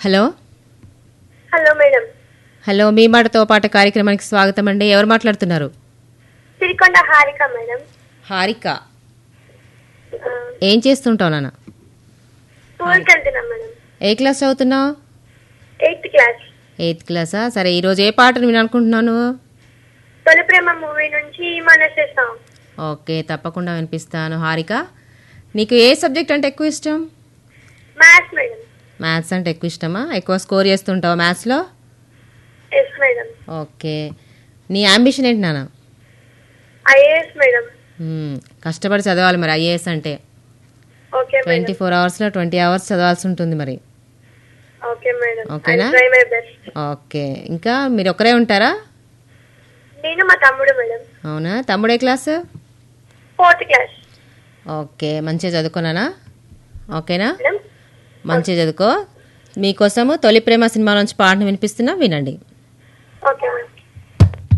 Hello hello madam hello మీ మాటతో పాటు కార్యక్రమానికి స్వాగతం అండి ఎవరు మాట్లాడుతున్నారు సిరికొండ హారిక మేడం హారిక ఆ, ఏం చేస్తుంటావు నాన్న స్కూల్కి వెళ్తున్నాం మేడం ఏ క్లాస్ చదువుతున్నావు ఎయిత్ క్లాస్ ఎయిత్ క్లాసా సరే ఈరోజు ఏ పాటను వినాలనుకుంటున్నాను తొలి ప్రేమ మూవీ నుంచి మనసే సాంగ్ ఓకే తప్పకుండా వినిపిస్తాను హారిక నీకు ఏ సబ్జెక్ట్ అంటే ఎక్కువ ఇష్టం మ్యాథ్స్ మేడం మ్యాథ్స్ అంటే ఎక్కువ ఇష్టమా ఎక్కువ స్కోర్ చేస్తుంటావు మ్యాథ్స్లో ఎస్ మేడం ఓకే నీ అంబిషన్ ఏంటి నాన్న ఐఏఎస్ మేడం మ్మ్. కష్టపడి చదవాలి మరి ఐఏఎస్ అంటే ఓకే మేడం ట్వంటీ ఫోర్ అవర్స్లో ట్వంటీ అవర్స్ చదవాల్సి ఉంటుంది మరి ఓకే మేడం ఓకేనా? ట్రై మై బెస్ట్ ఓకే ఇంకా మీరు ఒక్కరే ఉంటారా నేను మా తమ్ముడు మేడం అవునా తమ్ముడే క్లాసు ఫోర్త్ క్లాస్ ఓకే మంచిగా చదువుకున్నానా ఓకేనా మేడం మంచిగా చదువుకో మీకోసము తొలి ప్రేమ సినిమా నుంచి పాటను వినిపిస్తున్నా వినండి ఓకే మేడం